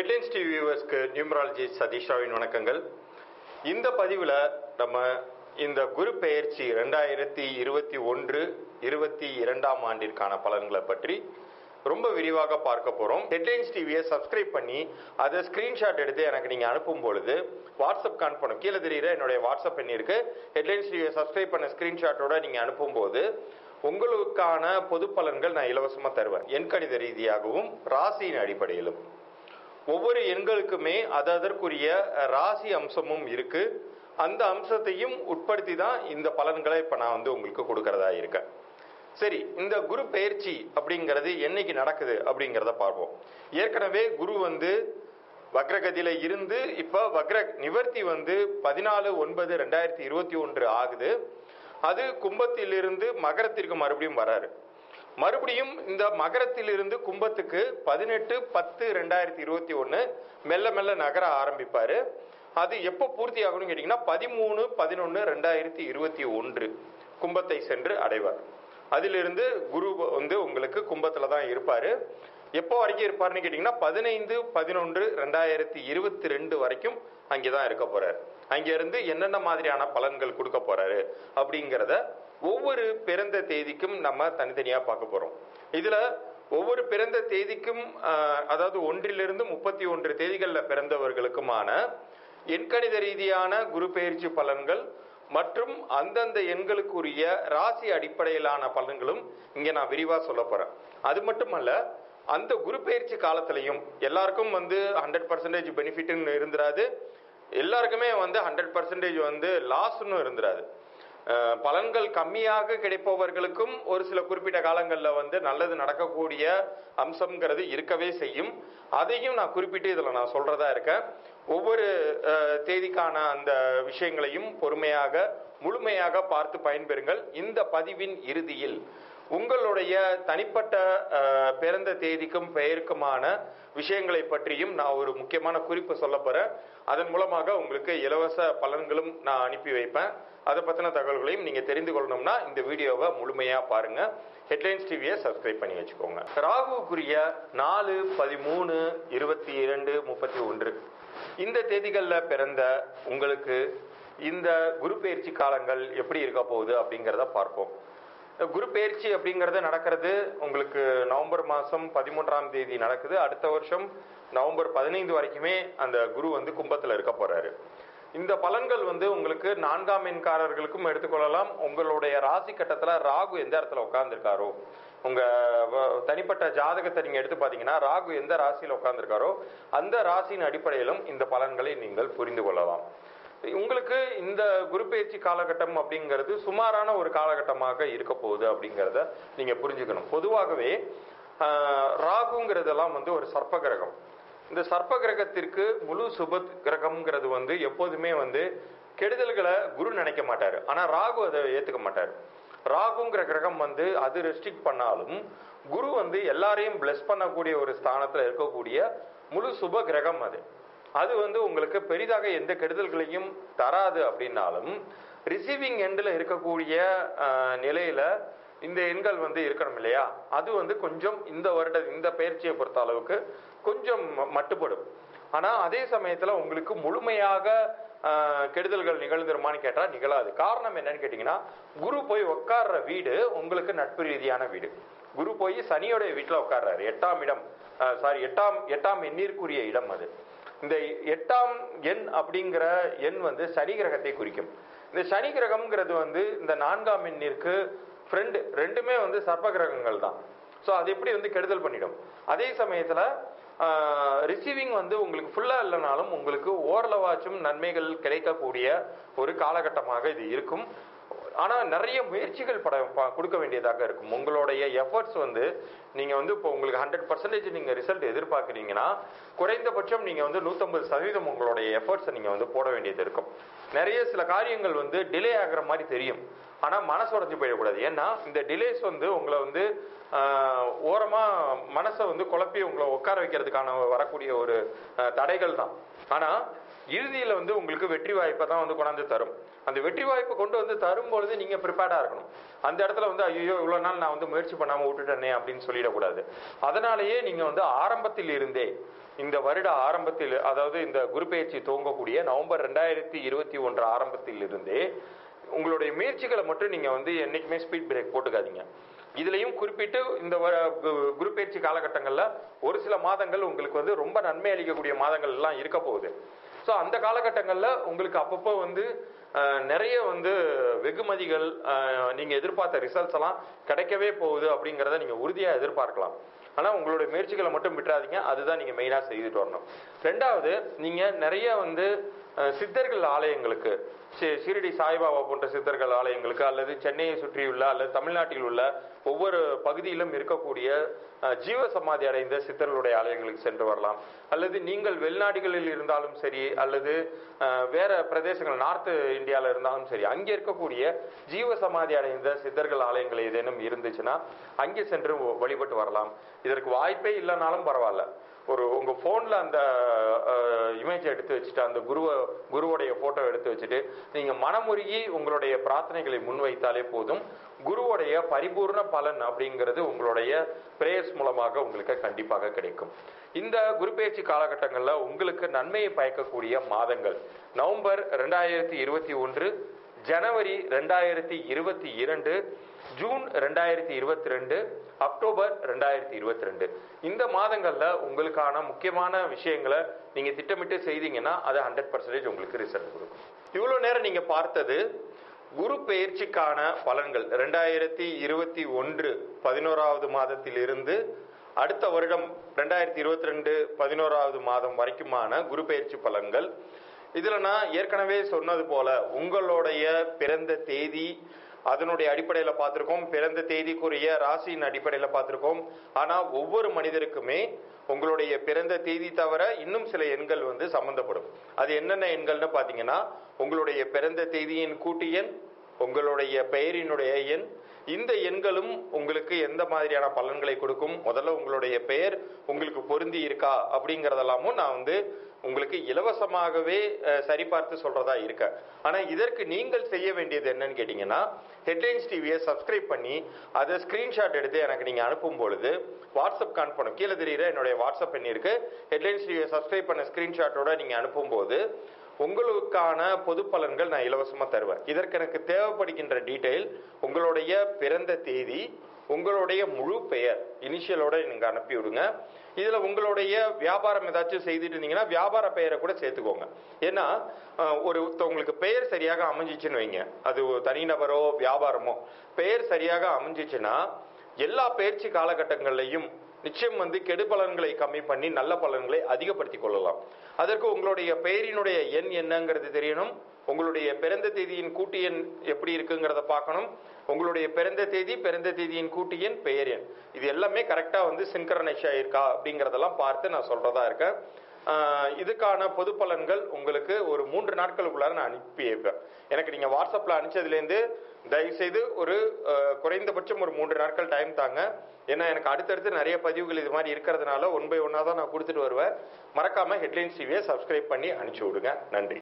headlines TV வியூவர்ஸ்க்கு numerology சதீஷாவின் வணக்கங்கள் இந்த பதிவில் நம்ம இந்த குரு பெயர்ச்சி ரெண்டாயிரத்தி இருபத்தி ஒன்று இருபத்தி இரண்டாம் ஆண்டிற்கான பலன்களை பற்றி ரொம்ப விரிவாக பார்க்க போகிறோம் ஹெட்லைன்ஸ் டிவியை சப்ஸ்கிரைப் பண்ணி அதை ஸ்க்ரீன்ஷாட் எடுத்து எனக்கு நீங்கள் அனுப்பும் பொழுது வாட்ஸ்அப் அனுப்பணும் கீழே தெரியுற என்னுடைய வாட்ஸ்அப் எண் இருக்கு ஹெட்லைன்ஸ் டிவியை சப்ஸ்கிரைப் பண்ண ஸ்க்ரீன்ஷாட்டோட நீங்கள் அனுப்பும்போது உங்களுக்கான பொது பலன்கள் நான் இலவசமாக தருவேன் எண்கணித ரீதியாகவும் ராசியின் அடிப்படையிலும் ஒவ்வொரு எண்களுக்குமே அது அதற்குரிய ராசி அம்சமும் இருக்கு அந்த அம்சத்தையும் உட்படுத்தி தான் இந்த பலன்களை இப்போ நான் வந்து உங்களுக்கு கொடுக்கறதா இருக்கேன் சரி இந்த குரு பெயர்ச்சி அப்படிங்கிறது என்னைக்கு நடக்குது அப்படிங்கிறத பார்ப்போம் ஏற்கனவே குரு வந்து வக்ரகதியில இருந்து இப்போ வக்ர நிவர்த்தி வந்து பதினாலு ஒன்பது ரெண்டாயிரத்தி இருபத்தி ஒன்று ஆகுது அது கும்பத்திலிருந்து மகரத்திற்கு மறுபடியும் வராரு மறுபடியும் இந்த மகரத்திலிருந்து கும்பத்துக்கு பதினெட்டு பத்து ரெண்டாயிரத்தி இருபத்தி ஒன்று மெல்ல மெல்ல நகர ஆரம்பிப்பாரு அது எப்போ பூர்த்தி ஆகணும்னு கேட்டிங்கன்னா பதிமூணு பதினொன்று ரெண்டாயிரத்தி இருபத்தி ஒன்று கும்பத்தை சென்று அடைவார் அதிலிருந்து குரு வந்து உங்களுக்கு கும்பத்தில் தான் இருப்பார் எப்போ வரைக்கும் இருப்பார்னு கேட்டிங்கன்னா பதினைந்து பதினொன்று ரெண்டாயிரத்தி இருபத்தி ரெண்டு வரைக்கும் அங்கே தான் இருக்க போறார் அங்கிருந்து என்னென்ன மாதிரியான பலன்கள் கொடுக்க போறாரு அப்படிங்கிறத ஒவ்வொரு பிறந்த தேதிக்கும் நம்ம தனித்தனியாக பார்க்க போகிறோம் இதில் ஒவ்வொரு பிறந்த தேதிக்கும் ஆஹ், அதாவது ஒன்றிலிருந்து முப்பத்தி ஒன்று தேதிகளில் பிறந்தவர்களுக்குமான எண்கணித ரீதியான குரு பெயர்ச்சி பலன்கள் மற்றும் அந்தந்த எண்களுக்குரிய ராசி அடிப்படையிலான பலன்களும் இங்கே நான் விரிவாக சொல்ல போகிறேன் அது மட்டுமல்ல அந்த குரு பெயர்ச்சி காலத்திலையும் எல்லாருக்கும் வந்து ஹண்ட்ரட் பர்சன்டேஜ் பெனிஃபிட்னு இருந்துராது எல்லாருக்குமே வந்து ஹண்ட்ரட் பர்சன்டேஜ் வந்து லாஸ்ன்னு இருந்துராது அஹ் பலன்கள் கம்மியாக கிடைப்பவர்களுக்கும் ஒரு சில குறிப்பிட்ட காலங்களில் வந்து நல்லது நடக்கக்கூடிய அம்சம்ங்கிறது இருக்கவே செய்யும் அதையும் நான் குறிப்பிட்டு இதில் நான் சொல்றதா இருக்கேன் ஒவ்வொரு அஹ், தேதிக்கான அந்த விஷயங்களையும் பொறுமையாக முழுமையாக பார்த்து பயன்பெறுங்கள் இந்த பதிவின் இறுதியில் உங்களுடைய தனிப்பட்ட அஹ், பிறந்த தேதிக்கும் பெயருக்குமான விஷயங்களை பற்றியும் நான் ஒரு முக்கியமான குறிப்பு சொல்ல போறேன் அதன் மூலமாக உங்களுக்கு இலவச பலன்களும் நான் அனுப்பி வைப்பேன் அதை பற்றின தகவல்களையும் நீங்கள் தெரிந்து கொள்ளணும்னா இந்த வீடியோவை முழுமையாக பாருங்க ஹெட்லைன்ஸ் டிவியை சப்ஸ்கிரைப் பண்ணி வச்சுக்கோங்க ராகுக்குரிய நாலு பதிமூணு இருபத்தி இரண்டு முப்பத்தி ஒன்று இந்த தேதிகளில் பிறந்த உங்களுக்கு இந்த குரு பயிற்சி காலங்கள் எப்படி இருக்க போகுது அப்படிங்கிறத பார்ப்போம் குரு பயிற்சி அப்படிங்கிறது நடக்கிறது உங்களுக்கு நவம்பர் மாதம் பதிமூன்றாம் தேதி நடக்குது அடுத்த வருஷம் நவம்பர் பதினைந்து வரைக்குமே அந்த குரு வந்து கும்பத்தில் இருக்க போறாரு இந்த பலன்கள் வந்து உங்களுக்கு நான்காம் எண்காரர்களுக்கும் எடுத்துக்கொள்ளலாம் உங்களுடைய ராசி கட்டத்தில் ராகு எந்த இடத்துல உட்கார்ந்துருக்காரோ உங்க வ- தனிப்பட்ட ஜாதகத்தை நீங்க எடுத்து பார்த்தீங்கன்னா ராகு எந்த ராசியில் உட்கார்ந்துருக்காரோ அந்த ராசியின் அடிப்படையிலும் இந்த பலன்களை நீங்கள் புரிந்து கொள்ளலாம் உங்களுக்கு இந்த குரு பயிற்சி காலகட்டம் அப்படிங்கிறது சுமாரான ஒரு காலகட்டமாக இருக்க போகுது அப்படிங்கிறத நீங்க புரிஞ்சுக்கணும் பொதுவாகவே ஆஹ், ராகுங்கிறதெல்லாம் வந்து ஒரு சர்ப்ப கிரகம் இந்த சர்ப்ப கிரகத்திற்கு முழு சுப கிரகம்ங்கிறது வந்து எப்போதுமே வந்து கெடுதல்களை குரு நினைக்க மாட்டாரு ஆனா ராகு அதை ஏத்துக்க மாட்டாரு ராகுங்கிற கிரகம் வந்து அது ரெஸ்ட்ரிக்ட் பண்ணாலும் குரு வந்து எல்லாரையும் பிளஸ் பண்ணக்கூடிய ஒரு ஸ்தானத்துல இருக்கக்கூடிய முழு சுப கிரகம் அது அது வந்து உங்களுக்கு பெரிதாக எந்த கெடுதல்களையும் தராது அப்படின்னாலும் ரிசீவிங் எண்டில் இருக்கக்கூடிய ஆஹ், நிலையில இந்த எண்கள் வந்து இருக்கணும் இல்லையா அது வந்து கொஞ்சம் இந்த வருட இந்த பயிற்சியை பொறுத்த அளவுக்கு கொஞ்சம் ம- மட்டுப்படும் ஆனா அதே சமயத்துல உங்களுக்கு முழுமையாக ஆஹ், கெடுதல்கள் நிகழ்ந்துருமான்னு கேட்டா நிகழாது காரணம் என்னன்னு கேட்டீங்கன்னா குரு போய் உட்கார்ற வீடு உங்களுக்கு நட்பு ரீதியான வீடு குரு போய் சனியோடைய வீட்டுல உட்கார்றாரு எட்டாம் இடம் சாரி எட்டாம் எட்டாம் எண்ணிற்குரிய இடம் அது இந்த எட்டாம் எண் அப்படிங்கிற எண் வந்து சனி கிரகத்தை குறிக்கும் இந்த சனி கிரகம்ங்கிறது வந்து இந்த நான்காம் எண்ணிற்கு ஃப்ரெண்டு ரெண்டுமே வந்து சர்ப்ப கிரகங்கள் தான் ஸோ அது எப்படி வந்து கெடுதல் பண்ணிடும் அதே சமயத்தில் ரிசீவிங் வந்து உங்களுக்கு ஃபுல்லாக இல்லைனாலும் உங்களுக்கு ஓரளவாச்சும் நன்மைகள் கிடைக்கக்கூடிய ஒரு காலகட்டமாக இது இருக்கும் ஆனால் நிறைய முயற்சிகள் பட ப- கொடுக்க வேண்டியதாக இருக்கும் உங்களுடைய எஃபர்ட்ஸ் வந்து நீங்கள் வந்து இப்போ உங்களுக்கு ஹண்ட்ரட் பர்சன்டேஜ் நீங்கள் ரிசல்ட் எதிர்பார்க்குறீங்கன்னா குறைந்தபட்சம் நீங்கள் வந்து நூற்றம்பது சதவீதம் உங்களுடைய எஃபர்ட்ஸை நீங்கள் வந்து போட வேண்டியது இருக்கும் நிறைய சில காரியங்கள் வந்து டிலே ஆகுற மாதிரி தெரியும் ஆனால் மனசு உடஞ்சு போயிடக்கூடாது ஏன்னா இந்த டிலேஸ் வந்து உங்களை வந்து ஆஹ், ஓரமா மனசை வந்து குழப்பி உங்களை உட்கார வைக்கிறதுக்கான வரக்கூடிய ஒரு ஆஹ், தடைகள் தான் ஆனா இறுதியில வந்து உங்களுக்கு வெற்றி வாய்ப்பை தான் வந்து கொண்டாந்து தரும் அந்த வெற்றி வாய்ப்பை கொண்டு வந்து தரும் பொழுது நீங்க ப்ரிப்பேர்டா இருக்கணும் அந்த இடத்துல வந்து ஐயோ இவ்வளவு நாள் நான் வந்து முயற்சி பண்ணாம விட்டுட்டேனே அப்படின்னு சொல்லிடக்கூடாது அதனாலேயே நீங்க வந்து ஆரம்பத்தில் இருந்தே இந்த வருட ஆரம்பத்தில் அதாவது இந்த குரு பெயர்ச்சி துவங்கக்கூடிய நவம்பர் ரெண்டாயிரத்தி இருபத்தி ஒன்று ஆரம்பத்தில் இருந்தே உங்களுடைய முயற்சிகளை மட்டும் நீங்க வந்து என்னைக்குமே ஸ்பீட் பிரேக் போட்டுக்காதீங்க இதுலயும் குறிப்பிட்டு இந்த வ- கு- குரு பயிற்சி காலகட்டங்கள்ல ஒரு சில மாதங்கள் உங்களுக்கு வந்து ரொம்ப நன்மை அளிக்கக்கூடிய மாதங்கள் எல்லாம் இருக்க போகுது ஸோ அந்த காலகட்டங்கள்ல உங்களுக்கு அப்பப்போ வந்து அஹ், நிறைய வந்து வெகுமதிகள் அஹ், நீங்க எதிர்பார்த்த ரிசல்ட்ஸ் எல்லாம் கிடைக்கவே போகுது அப்படிங்கிறத நீங்க உறுதியா எதிர்பார்க்கலாம் ஆனா உங்களுடைய முயற்சிகளை மட்டும் விட்டுறாதீங்க அதுதான் நீங்க மெயினா செய்துட்டு வரணும் ரெண்டாவது நீங்க நிறைய வந்து அஹ், சித்தர்கள் ஆலயங்களுக்கு சி- ஷிரடி சாய்பாபா போன்ற சித்தர்கள் ஆலயங்களுக்கு அல்லது சென்னையை சுற்றியுள்ள அல்லது தமிழ்நாட்டில் உள்ள ஒவ்வொரு பகுதியிலும் இருக்கக்கூடிய அஹ், ஜீவ சமாதி அடைந்த சித்தர்களுடைய ஆலயங்களுக்கு சென்று வரலாம் அல்லது நீங்கள் வெளிநாடுகளில் இருந்தாலும் சரி அல்லது அஹ், வேற பிரதேசங்கள் நார்த் இந்தியால இருந்தாலும் சரி அங்கே இருக்கக்கூடிய ஜீவ சமாதி அடைந்த சித்தர்கள் ஆலயங்கள் ஏதேனும் இருந்துச்சுன்னா அங்கே சென்று வழிபட்டு வரலாம் இதற்கு வாய்ப்பே இல்லைனாலும் பரவாயில்ல ஒரு உங்க போன்ல அந்த இமேஜ் எடுத்து வச்சுட்டு அந்த குருவ குருவுடைய போட்டோ எடுத்து வச்சுட்டு நீங்க மனமுருகி உங்களுடைய பிரார்த்தனைகளை முன்வைத்தாலே போதும் குருவுடைய பரிபூர்ண பலன் அப்படிங்கிறது உங்களுடைய பிரேயர்ஸ் மூலமாக உங்களுக்கு கண்டிப்பாக கிடைக்கும் இந்த குரு பயிற்சி காலகட்டங்கள்ல உங்களுக்கு நன்மையை பயக்கக்கூடிய மாதங்கள் நவம்பர் ரெண்டாயிரத்தி இருபத்தி ஒன்று ஜனவரி ரெண்டாயிரத்தி இருபத்தி இரண்டு ஜூன் ரெண்டாயிரத்தி இருபத்தி ரெண்டு அக்டோபர் ரெண்டாயிரத்தி இருபத்தி ரெண்டு இந்த மாதங்கள்ல உங்களுக்கான முக்கியமான விஷயங்களை நீங்க திட்டமிட்டு செய்தீங்கன்னா அது ஹண்ட்ரட் பர்சன்டேஜ் உங்களுக்கு ரிசல்ட் கொடுக்கும் இவ்வளவு நேரம் நீங்க பார்த்தது குரு பெயர்ச்சிக்கான பலன்கள் ரெண்டாயிரத்தி இருபத்தி ஒன்று பதினோராவது மாதத்திலிருந்து அடுத்த வருடம் ரெண்டாயிரத்தி இருபத்தி ரெண்டு பதினோராவது மாதம் வரைக்குமான குரு பெயர்ச்சி பலன்கள் இதுல நான் ஏற்கனவே சொன்னது போல உங்களுடைய பிறந்த தேதி அதனுடைய அடிப்படையில பார்த்திருக்கோம் பிறந்த தேதிக்குரிய ராசியின் அடிப்படையில பார்த்திருக்கோம் ஆனா ஒவ்வொரு மனிதருக்குமே உங்களுடைய பிறந்த தேதி தவிர இன்னும் சில எண்கள் வந்து சம்பந்தப்படும் அது என்னென்ன எண்கள்னு பாத்தீங்கன்னா உங்களுடைய பிறந்த தேதியின் கூட்டு எண் உங்களுடைய பெயரினுடைய எண் இந்த எண்களும் உங்களுக்கு எந்த மாதிரியான பலன்களை கொடுக்கும் முதல்ல உங்களுடைய பெயர் உங்களுக்கு பொருந்தி இருக்கா அப்படிங்கறதெல்லாமும் நான் வந்து உங்களுக்கு இலவசமாகவே அஹ், சரிபார்த்து சொல்றதா இருக்க ஆனா இதற்கு நீங்கள் செய்ய வேண்டியது என்னன்னு கேட்டீங்கன்னா ஹெட்லைன்ஸ் டிவியை சப்ஸ்கிரைப் பண்ணி அதை ஸ்கிரீன்ஷாட் எடுத்து எனக்கு நீங்க அனுப்பும் பொழுது வாட்ஸ்அப் கான்ஃபர்ம் கீழே தெரியுற என்னுடைய வாட்ஸ்அப் எண் இருக்கு ஹெட்லைன்ஸ் டிவியை சப்ஸ்கிரைப் பண்ண ஸ்கிரீன்ஷாட்டோட நீங்க அனுப்பும்போது உங்களுக்கான பொது பலன்கள் நான் இலவசமா தருவேன் இதற்கு எனக்கு தேவைப்படுகின்ற டீடைல் உங்களுடைய பிறந்த தேதி உங்களுடைய முழு பெயர் இனிஷியலோட நீங்க அனுப்பி விடுங்க இதுல உங்களுடைய வியாபாரம் ஏதாச்சும் செய்துட்டு இருந்தீங்கன்னா வியாபார பெயரை கூட சேர்த்துக்கோங்க ஏன்னா அஹ், ஒரு உங்களுக்கு பெயர் சரியாக அமைஞ்சிச்சுன்னு வைங்க அது ஒரு தனிநபரோ வியாபாரமோ பெயர் சரியாக அமைஞ்சிச்சுன்னா எல்லா பயிற்சி காலகட்டங்கள்லையும் நிச்சயம் வந்து கெடு பலன்களை கம்மி பண்ணி நல்ல பலன்களை அதிகப்படுத்திக் கொள்ளலாம் அதற்கு உங்களுடைய பெயரினுடைய எண் என்னங்கிறது தெரியணும் உங்களுடைய பிறந்த தேதியின் கூட்டு எண் எப்படி இருக்குங்கிறத பார்க்கணும் உங்களுடைய பிறந்த தேதி பிறந்த தேதியின் கூட்டு எண் பெயர் எண் இது எல்லாமே கரெக்டா வந்து சின்கரனைஸ் ஆயிருக்கா அப்படிங்கறதெல்லாம் பார்த்து நான் சொல்றதா இருக்கேன் ஆஹ் இதுக்கான பொது பலன்கள் உங்களுக்கு ஒரு மூன்று நாட்களுக்குள்ளார நான் அனுப்பி வைப்பேன் எனக்கு நீங்க வாட்ஸ்அப்ல அனுப்பிச்சதுலேருந்து தயவு செய்து ஒரு ஆஹ், குறைந்தபட்சம் ஒரு மூன்று நாட்கள் டைம் தாங்க ஏன்னா எனக்கு அடுத்தடுத்து நிறைய பதிவுகள் இது மாதிரி இருக்கிறதுனால ஒன் பை ஒன்னா தான் நான் கொடுத்துட்டு வருவேன் மறக்காம ஹெட்லைன்ஸ் டிவியை சப்ஸ்கிரைப் பண்ணி அனுப்பிச்சு விடுங்க நன்றி